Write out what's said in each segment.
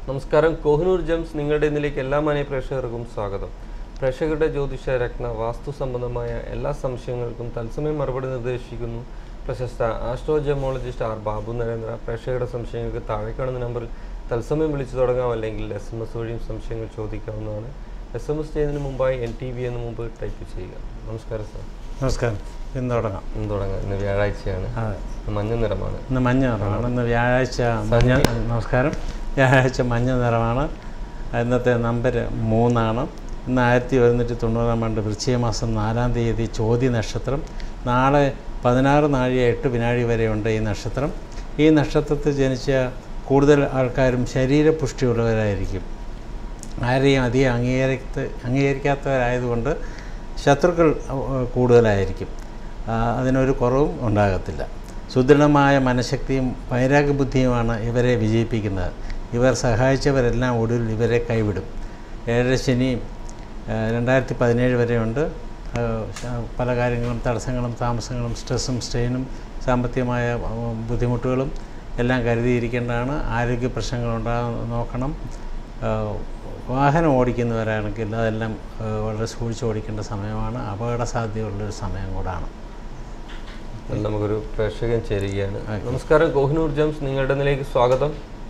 നമസ്കാരം കോഹിനൂർ ജംസ് നിങ്ങളുടെ ഇന്നിലേക്ക് എല്ലാ മാന്യ പ്രേക്ഷകർക്കും സ്വാഗതം പ്രേക്ഷകരുടെ ജ്യോതിഷ രത്ന വാസ്തു സംബന്ധമായ എല്ലാ സംശയങ്ങൾക്കും തത്സമയം മറുപടി നിർദ്ദേശിക്കുന്നു പ്രശസ്ത ആസ്ട്രോജമോളജിസ്റ്റ് ആർ ബാബു നരേന്ദ്ര പ്രേക്ഷകരുടെ സംശയങ്ങൾക്ക് താഴെ കാണുന്ന നമ്പറിൽ തത്സമയം വിളിച്ചു തുടങ്ങാം അല്ലെങ്കിൽ എസ് എം എസ് വഴിയും സംശയങ്ങൾ ചോദിക്കാവുന്നതാണ് എസ് എം എസ് ചെയ്യുന്നതിന് മുമ്പായി എൻ ടി വി എന്ന് മുമ്പ് ടൈപ്പ് ചെയ്യുക നമസ്കാരം സാർ നമസ്കാരം ഇന്ന് തുടങ്ങാം ഇന്ന് തുടങ്ങാം ഇന്ന് വ്യാഴാഴ്ചയാണ് അതെ മഞ്ഞ നിറമാണ് ഇന്ന് മഞ്ഞ നിറമാണ് ഇന്ന് വ്യാഴാഴ്ച മഞ്ഞ നമസ്കാരം വ്യാഴാഴ്ച മഞ്ഞ നിറമാണ് ഇന്നത്തെ നമ്പർ മൂന്നാണ് ഇന്ന് ആയിരത്തി ഒരുന്നൂറ്റി തൊണ്ണൂറാം ആണ്ട് വൃശ്ചിക മാസം നാലാം തീയതി ചോതി നക്ഷത്രം നാളെ പതിനാറ് നാഴിക എട്ട് വിനാഴി വരെയുണ്ട് ഈ നക്ഷത്രം ഈ നക്ഷത്രത്തിൽ ജനിച്ച കൂടുതൽ ആൾക്കാരും ശരീരപുഷ്ടിയുള്ളവരായിരിക്കും ആരെയും അധികം അംഗീകരിക്ക അംഗീകരിക്കാത്തവരായതുകൊണ്ട് ശത്രുക്കൾ അഹ്, കൂടുതലായിരിക്കും ആ, അതിനൊരു കുറവും ഉണ്ടാകത്തില്ല സുദൃഢമായ മനഃശക്തിയും വൈരാഗ്യബുദ്ധിയുമാണ് ഇവരെ വിജയിപ്പിക്കുന്നത് ഇവർ സഹായിച്ചവരെല്ലാം ഒടുവിൽ ഇവരെ കൈവിടും ഏഴര ശനി രണ്ടായിരത്തി പതിനേഴ് വരെയുണ്ട് ആ, ശ- പല കാര്യങ്ങളും തടസ്സങ്ങളും താമസങ്ങളും സ്ട്രെസ്സും സ്ട്രെയിനും സാമ്പത്തികമായ ഉം, ബുദ്ധിമുട്ടുകളും എല്ലാം കരുതിയിരിക്കേണ്ടതാണ് ആരോഗ്യ പ്രശ്നങ്ങളുണ്ടാകാൻ നോക്കണം ആ, വാഹനം ഓടിക്കുന്നവരാണെങ്കിൽ അതെല്ലാം ആ, വളരെ സൂക്ഷിച്ച് ഓടിക്കേണ്ട സമയമാണ് അപകട സാധ്യതയുള്ളൊരു സമയം കൂടാണ് അപ്പോൾ നമുക്കൊരു പ്രേക്ഷകൻ ചേരുകയാണ് നമസ്കാരം കോഹിനൂർ ജംസ് നിങ്ങളുടെ നിലയ്ക്ക് സ്വാഗതം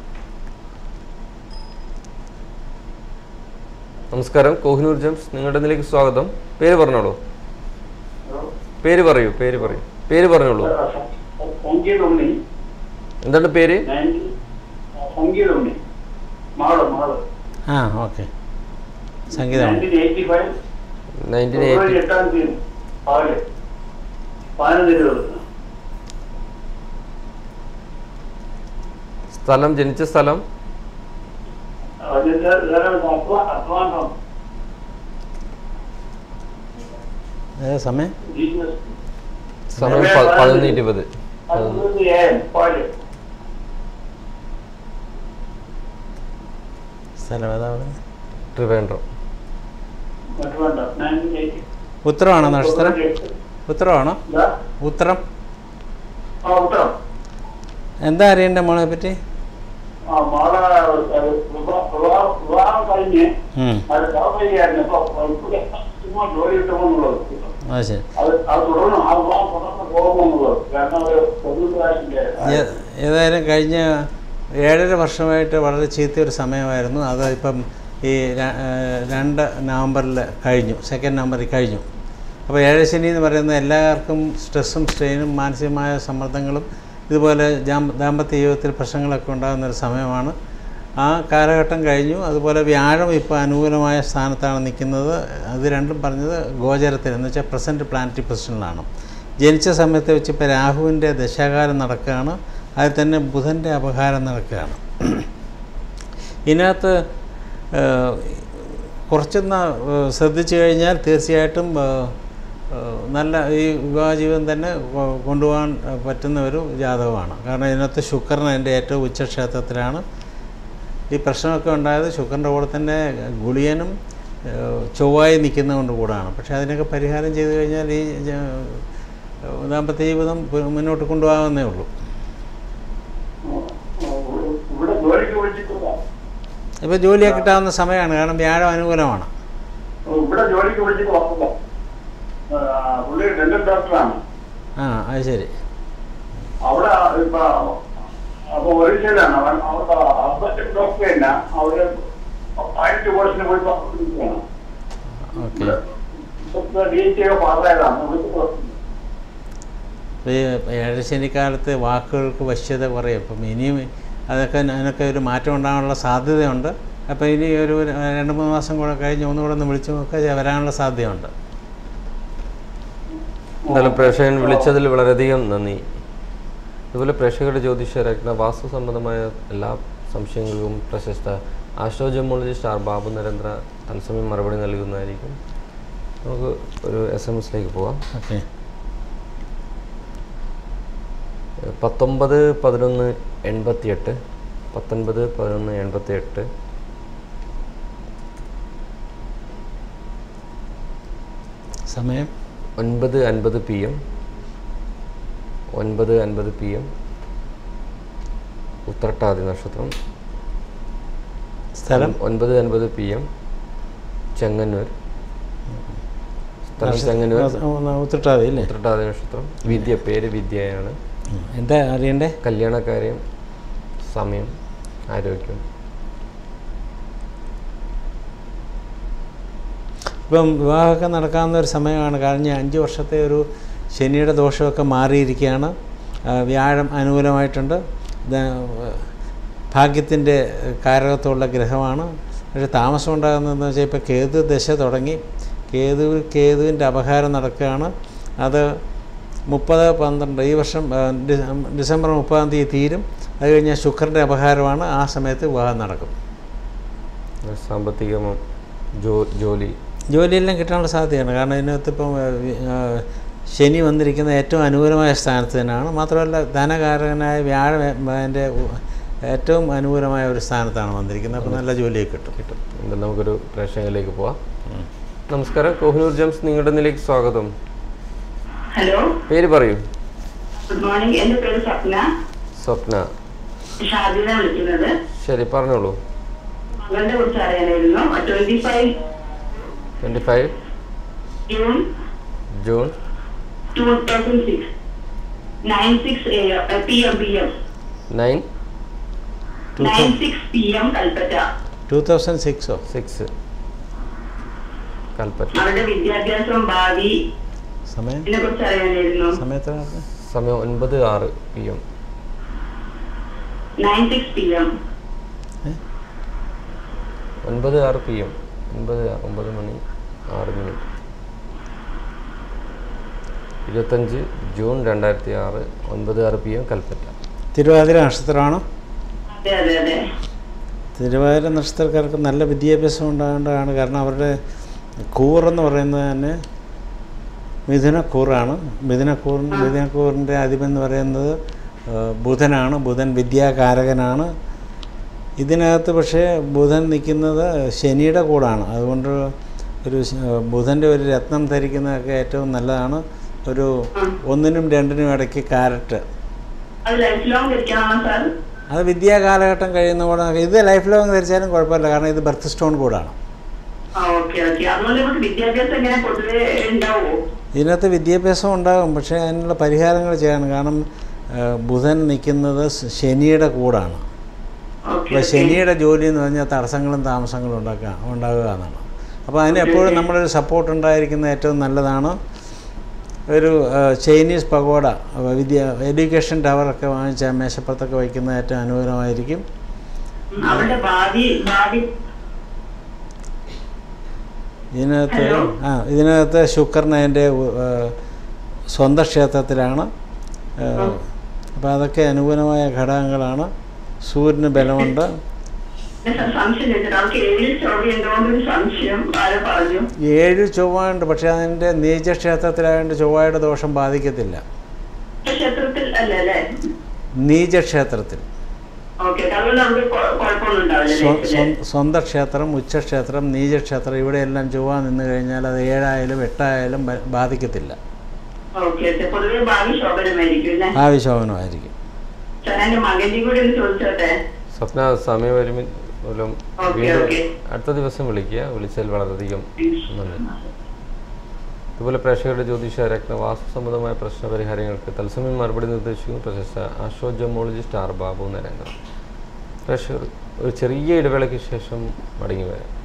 നമസ്കാരം കോഹിനൂർ ജംസ് നിങ്ങളുടെ നിലയ്ക്ക് സ്വാഗതം പേര് പറഞ്ഞോളൂ പേര് പറയൂ പേര് പറയൂ പേര് പറഞ്ഞോളൂ സംഗീതമുണ്ണി എന്താണ് പേര് സംഗീതമുണ്ണി മാള് മാള് ആ ഓക്കെ സംഗീതമാണ് nineteen eighty five nineteen February eighty എട്ടാം തീയതി പകല് പതിനൊന്ന് ഇരുപത് സ്ഥലം ജനിച്ച സ്ഥലം അതിന്റെ അധ്വാനം ഏത് സമയം ജീസസ് സമയം പ- പതിനൊന്ന് ഇരുപത് പതിനൊന്ന് എ എം പകല് സ്ഥലം ഏതാ പറയുന്നത് ട്രിവാൻഡ്രം മറ്റു വേണ്ട നയൻറ്റീൻ എയ്റ്റി ഉത്തരമാണോ നക്ഷത്രം ഉത്തരമാണോ ഉത്തരം ആ ഉത്തരം എന്താ അറിയണ്ടേ മോളെ പറ്റി ആ മാള അത് വിവാ- വിവാ- വിവാഹം കഴിഞ്ഞ് ഉം, അത് സഹോദരിയായിരുന്നു അപ്പൊ ഇവിടെ ചുമ്മാ ജോലി കിട്ടുമെന്നുള്ളത് അത് ശരി അത് അത് തുടർന്ന് ആ വിവാഹം തുടർന്ന് പോകുമെന്നുള്ളത് കാരണം അത് തൊണ്ണൂറ്റായിരത്തിന്റെ ഏ- ഏതായാലും കഴിഞ്ഞ ഏഴര വർഷമായിട്ട് വളരെ ചീത്തയൊരു സമയമായിരുന്നു അത് ഇപ്പം ഈ ര- ഏഹ് രണ്ട് നവംബറിൽ കഴിഞ്ഞു സെക്കൻഡ് നവംബറിൽ കഴിഞ്ഞു അപ്പോൾ ഏഴശനി എന്ന് പറയുന്നത് എല്ലാവർക്കും സ്ട്രെസ്സും സ്ട്രെയിനും മാനസികമായ സമ്മർദ്ദങ്ങളും ഇതുപോലെ ജാം- ദാമ്പത്യ ജീവിതത്തിൽ പ്രശ്നങ്ങളൊക്കെ ഉണ്ടാകുന്ന ഒരു സമയമാണ് ആ കാലഘട്ടം കഴിഞ്ഞു അതുപോലെ വ്യാഴം ഇപ്പോൾ അനുകൂലമായ സ്ഥാനത്താണ് നിൽക്കുന്നത് അത് രണ്ടും പറഞ്ഞത് ഗോചരത്തിൽ എന്ന് വെച്ചാൽ പ്രസൻറ്റ് പ്ലാനറ്ററി പൊസിഷനിലാണ് ജനിച്ച സമയത്ത് വെച്ച് ഇപ്പോൾ രാഹുവിൻ്റെ ദശാകാലം നടക്കുകയാണ് അതിൽ തന്നെ ബുധൻ്റെ അപകാരം നടക്കുകയാണ് ഇതിനകത്ത് ഏഹ്, കുറച്ചൊന്ന് ഏഹ്, ശ്രദ്ധിച്ചു കഴിഞ്ഞാൽ തീർച്ചയായിട്ടും ഏഹ്, ഏഹ്, നല്ല ഈ വിവാഹ ജീവിതം തന്നെ കൊ- കൊണ്ടുപോകാൻ ഏഹ്, പറ്റുന്ന ഒരു ജാതകമാണ് കാരണം ഇതിനകത്ത് ശുക്രൻ അതിൻ്റെ ഏറ്റവും ഉച്ചക്ഷേത്രത്തിലാണ് ഈ പ്രശ്നമൊക്കെ ഉണ്ടായത് ശുക്രൻ്റെ കൂടെ തന്നെ ഗുളിയനും ഏഹ്, ചൊവ്വായി നിൽക്കുന്നതുകൊണ്ട് കൂടാണ് പക്ഷേ അതിനൊക്കെ പരിഹാരം ചെയ്തു കഴിഞ്ഞാൽ ഈ ജ- ദാമ്പത്യ ജീവിതം പു- മുന്നോട്ട് കൊണ്ടുപോകാവുന്നേ ഉള്ളൂ ഇവിടെ ജോലിക്ക് വിളിച്ചിട്ടില്ല ഇപ്പോൾ ജോലിയൊക്കെ കിട്ടാവുന്ന സമയമാണ് കാരണം വ്യാഴം അനുകൂലമാണ് ഇവിടെ ജോലിക്ക് വിളിച്ചിട്ട് വന്നില്ല ആ, പുള്ളി ഡെന്റൽ ഡോക്ടറാണ് ആ അത് ശരി അവിടെ ഇപ്പൊ അപ്പൊ ഒറീസയിലാണ് അവൻ അവിടെ ഹസ്ബൻഡ് ഡോക്ടർ തന്നെ അവിടെ ആയിരത്തി കോഴ്സിന് പോയി പറഞ്ഞിരിക്കുകയാണ് ഓക്കെ ഡി ടി ഒക്കെ പാസ്സായതാണ് വിളിച്ചിട്ട് ഇപ്പോൾ ഈ ഏഴശനിക്കാലത്ത് വാക്കുകൾക്ക് വശ്യത കുറയും അപ്പം ഇനിയും അതൊക്കെ അതിനൊക്കെ ഒരു മാറ്റം ഉണ്ടാകാനുള്ള സാധ്യതയുണ്ട് അപ്പോൾ ഇനി ഒരു രണ്ട് മൂന്ന് മാസം കൂടെ കഴിഞ്ഞ് ഒന്നുകൂടെ ഒന്ന് വിളിച്ചു നോക്കുക വരാനുള്ള സാധ്യതയുണ്ട് എന്തായാലും പ്രേക്ഷകൻ വിളിച്ചതിൽ വളരെയധികം നന്ദി അതുപോലെ പ്രേക്ഷകരുടെ ജ്യോതിഷ രത്ന വാസ്തു സംബന്ധമായ എല്ലാ സംശയങ്ങൾക്കും പ്രശസ്ത ആസ്ട്രോജമോളജിസ്റ്റ് ആർ ബാബു നരേന്ദ്ര തത്സമയം മറുപടി നൽകുന്നതായിരിക്കും നമുക്ക് ഒരു എസ് എം എസിലേക്ക് പോവാം ഓക്കെ ഏഹ് പത്തൊമ്പത് പതിനൊന്ന് എൺപത്തിയെട്ട് പത്തൊൻപത് പതിനൊന്ന് എൺപത്തി എട്ട് സമയം ഒൻപത് അൻപത് പി എം ഒൻപത് അൻപത് പി എം ഉത്രട്ടാതി നക്ഷത്രം സ്ഥലം ഒൻപത് അൻപത് പി എം ചെങ്ങന്നൂർ സ്ഥലം ചെങ്ങന്നൂർ ഉത്തിട്ടാതി അല്ലേ ഉത്രട്ടാതി നക്ഷത്രം വിദ്യ പേര് വിദ്യയാണ് ഉം. എന്താ അറിയണ്ടേ കല്യാണക്കാര്യം സമയം ആരോഗ്യം ഇപ്പം വിവാഹമൊക്കെ നടക്കാവുന്ന ഒരു സമയമാണ് കഴിഞ്ഞ അഞ്ച് വർഷത്തെ ഒരു ശനിയുടെ ദോഷമൊക്കെ മാറിയിരിക്കുകയാണ് ആ, വ്യാഴം അനുകൂലമായിട്ടുണ്ട് ഭാഗ്യത്തിൻ്റെ കാരകത്വമുള്ള ഗ്രഹമാണ് പക്ഷേ താമസം ഉണ്ടാകുന്നതെന്ന് വെച്ചാൽ ഇപ്പോൾ കേതു ദശ തുടങ്ങി കേതു കേതുവിൻ്റെ അപഹാരം നടക്കുകയാണ് അത് മുപ്പത് പന്ത്രണ്ട് ഈ വർഷം ആ, ഡി- ഡിസംബർ മുപ്പതാം തീയതി തീരും അത് കഴിഞ്ഞാൽ ശുക്രൻ്റെ അപഹാരമാണ് ആ സമയത്ത് വിവാഹം നടക്കും സാമ്പത്തികമോ ജോ ജോലി ജോലിയെല്ലാം കിട്ടാനുള്ള സാധ്യതയാണ് കാരണം ഇതിനകത്ത് ഇപ്പം ആ, വി- ആ, ശനി വന്നിരിക്കുന്ന ഏറ്റവും അനുകൂലമായ സ്ഥാനത്ത് തന്നെയാണ് മാത്രമല്ല ധനകാരകനായ വ്യാഴം അതിൻ്റെ ഏറ്റവും അനുകൂലമായ ഒരു സ്ഥാനത്താണ് വന്നിരിക്കുന്നത് അപ്പോൾ നല്ല ജോലിയൊക്കെ കിട്ടും കിട്ടും എന്താ നമുക്കൊരു പ്രേക്ഷകരിലേക്ക് പോവാം നമസ്കാരം കോഹിനൂർ ജംസ് നിങ്ങളുടെ നിലയ്ക്ക് സ്വാഗതം ഹലോ പേര് പറയൂ ഗുഡ് മോർണിംഗ് എന്റെ പേര് സ്വപ്ന സ്വപ്ന ഷാദിന വിളിക്കുന്നത് ശരി പറഞ്ഞോളൂ മകളുടെ കുറിച്ച് അറിയാനായിരുന്നു twenty five twenty five June June two thousand six nine six P M P M nine nine six P M Kalpetta two thousand സിക്സോ സിക്സ് കൽപ്പറ്റ അവരുടെ വിദ്യാഭ്യാസം ഭാവി സമയം ഇതിനെ കുറിച്ച് അറിയാനായിരുന്നു സമയത്ത് സമയം ഒൻപത് ആറ് P M nine six P M ഒൻപത് ആറ് പി എം ഒൻപത് ഒമ്പത് മണി ആറ് മിനിറ്റ് ഇരുപത്തഞ്ച് ജൂൺ രണ്ടായിരത്തി ആറ് ഒൻപത് ആറ് പി എം കൽപ്പറ്റ തിരുവാതിര നക്ഷത്രമാണ് അതെ അതെ അതെ തിരുവാതിര നക്ഷത്രക്കാർക്ക് നല്ല വിദ്യാഭ്യാസം ഉണ്ടാകേണ്ടതാണ് കാരണം അവരുടെ കൂറെന്ന് പറയുന്നത് തന്നെ മിഥുനക്കൂറാണ് മിഥുനക്കൂറിന് മിഥുനക്കൂറിൻ്റെ അധിപൻ പറയുന്നത് ആ, ബുധനാണ് ബുധൻ വിദ്യാകാരകനാണ് ഇതിനകത്ത് പക്ഷേ ബുധൻ നിൽക്കുന്നത് ശനിയുടെ കൂടാണ് അതുകൊണ്ട് ഒരു ശ- ബുധൻ്റെ ഒരു രത്നം ധരിക്കുന്നതൊക്കെ ഏറ്റവും നല്ലതാണ് ഒരു ഒന്നിനും രണ്ടിനും ഇടയ്ക്ക് കാരറ്റ് അത് ലൈഫ് ലോങ് ധരിക്കണോ സാർ അത് വിദ്യാ കാലഘട്ടം കഴിയുന്ന കൂടെ ഇത് ലൈഫ് ലോങ് ധരിച്ചാലും കുഴപ്പമില്ല കാരണം ഇത് ബർത്ത് സ്റ്റോൺ കൂടാണ് ആ ഓക്കെ ഓക്കെ അതുകൊണ്ട് നമുക്ക് വിദ്യാഭ്യാസം എങ്ങനെ പൊതുവെ ഉണ്ടാവോ ഇതിനകത്ത് വിദ്യാഭ്യാസം ഉണ്ടാകും പക്ഷേ അതിനുള്ള പരിഹാരങ്ങൾ ചെയ്യണം കാരണം ആ, ബുധൻ നിൽക്കുന്നത് സ് ശനിയുടെ കൂടാണ് ഓക്കെ അപ്പോൾ ശനിയുടെ ജോലി എന്ന് പറഞ്ഞാൽ തടസ്സങ്ങളും താമസങ്ങളും ഉണ്ടാക്കുക ഉണ്ടാകുക എന്നാണ് അപ്പോൾ അതിന് എപ്പോഴും നമ്മളൊരു സപ്പോർട്ട് ഉണ്ടായിരിക്കുന്നത് ഏറ്റവും നല്ലതാണ് ഒരു ആ, ചൈനീസ് പഗോഡ ആ, വിദ്യ എഡ്യൂക്കേഷൻ ടവറൊക്കെ വാങ്ങിച്ച മേശപ്പുറത്തൊക്കെ വയ്ക്കുന്നത് ഏറ്റവും അനുകൂലമായിരിക്കും അവരുടെ ഭാവി ഭാവി ഇതിനകത്ത് ഹലോ. ആ ഇതിനകത്ത് ശുക്രൻ അതിൻ്റെ സ്വന്തം ക്ഷേത്രത്തിലാണ് അപ്പോൾ അതൊക്കെ അനുകൂലമായ ഘടകങ്ങളാണ് സൂര്യന് ബലമുണ്ട് പിന്നെ സ- സംശയം ചോദിച്ചിട്ട് അവർക്ക് ഏഴിൽ ചൊവ്വയുണ്ടോന്നൊരു സംശയം ആരോ പറഞ്ഞു ഏഴ് ചൊവ്വയുണ്ട് പക്ഷേ അതിൻ്റെ നീചക്ഷേത്രത്തിലായതുകൊണ്ട് ചൊവ്വയുടെ ദോഷം ബാധിക്കത്തില്ല ക്ഷേത്രത്തിൽ അല്ല അല്ലേ നീചക്ഷേത്രത്തിൽ ഓക്കെ അതുകൊണ്ട് നമുക്ക് കൊ- കുഴപ്പമൊന്നും ഉണ്ടാവില്ല സ്വ- ലൈഫില്. സ്വ- സ്വന്തം ക്ഷേത്രം ഉച്ചക്ഷേത്രം നീചക്ഷേത്രം ഇവിടെയെല്ലാം ചൊവ്വ നിന്ന് കഴിഞ്ഞാൽ അത് ഏഴായാലും എട്ടായാലും ബ- ബാധിക്കത്തില്ല ഓക്കെ ഓക്കെ പൊതുവെ ഭാവി ശോഭനമായിരിക്കും അല്ലേ ആവിശോഭനമായിരിക്കും സാർ എന്റെ മകന്റെ കൂടി ഒന്ന് ചോദിച്ചോട്ടെ സ്വപ്ന സമയപരിമി മൂലം ഓക്കെ, വീണ്ടും ഓക്കെ. അടുത്ത ദിവസം വിളിക്കുക വിളിച്ചാൽ വളരെയധികം നന്ദി ഇതുപോലെ പ്രേക്ഷകരുടെ ജ്യോതിഷ രത്ന വാസ്തു സംബന്ധമായ പ്രശ്ന പരിഹാരങ്ങൾക്ക് തത്സമയം മറുപടി നിർദ്ദേശിക്കുന്നു പ്രശസ്ത ആസ്ട്രോജമോളജിസ്റ്റ് ആർ ബാബു നരേന്ദ്രൻ പ്രേക്ഷകർ ഒരു ചെറിയ ഇടവേളയ്ക്ക് ശേഷം മടങ്ങി വരാം